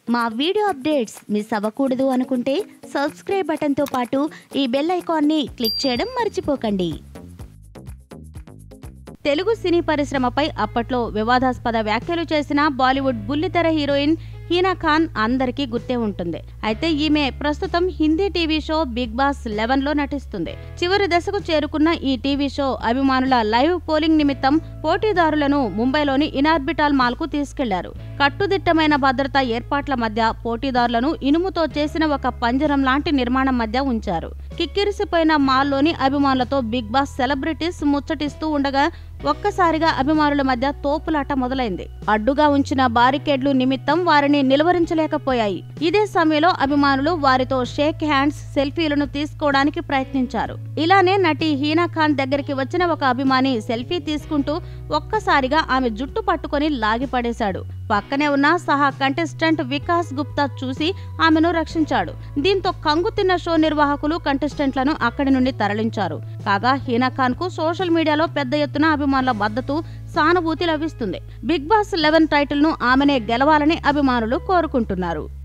మా video updates miss అవ్వకూడదు అనుకుంటే సబ్స్క్రైబ్ బటన్తో పాటు ఈ బెల్ ఐకాన్ని క్లిక్ చేయడం మర్చిపోకండి తెలుగు సినీ పరిశ్రమపై అప్పట్లో వివాదాస్పద వ్యాఖ్యలు చేసిన బాలీవుడ్ బుల్లితెర హీరోయిన్ హీనా ఖాన్ అందరికీ గుర్తే ఉంటుంది అయితే ఈమె ప్రస్తుతం Hindi TV show Bigg Boss eleven లో నటిస్తుంది చివరి దశకు చేరుకున్న ఈ టీవీ షో అభిమానుల లైవ్ పోలింగ్ నిమిత్తం పోటీదారులను ముంబైలోని ఇనార్బిటాల్ మాల్ కు తీసుకెళ్లారు కట్టుదిట్టమైన భద్రతా ఏర్పాట్ల మధ్య పోటీదారులను ఇనుముతో చేసిన ఒక పంజరం లాంటి నిర్మాణం మధ్య ఉంచారు కిక్కిరిసిపోయిన మాల్లోని అభిమానులతో బిగ్ బాస్ సెలబ్రిటీస్ ముచ్చటిస్తూ ఉండగా ఒక్కసారిగా అభిమానుల మధ్య తోపులాట మొదలైంది అడ్డుగా ఉంచిన బారికేడ్లు నిమిత్తం వారిని నిలువరించలేకపోయాయి ఇదే సమయంలో అభిమానులు వారితో షేక్ హ్యాండ్స్ సెల్ఫీలను తీసుకోవడానికి ప్రయత్నించారు ఇలానే నటి హీనా ఖాన్ దగ్గరికి వచ్చిన ఒక అభిమాని సెల్ఫీ తీసుకుంటూ ఒక్కసారిగా ఆమె జుట్టు పట్టుకొని లాగిపడేశాడు పక్కనే ఉన్న సహా కంటెస్టెంట్ వికాస్ గుప్తా చూసి ఆమెను రక్షించాడు దీంతో కంగు తిన్న షో నిర్వాహకులు కంటెస్టెంట్లను అక్కడి నుండి తరలించారు కాగా హీనా ఖాన్ కు సోషల్ మీడియాలో పెద్ద ఎత్తున అభిమానుల మద్దతు సానుభూతి లభిస్తుంది బిగ్ బాస్ లెవెన్ టైటిల్ ను ఆమెనే గెలవాలని అభిమానులు కోరుకుంటున్నారు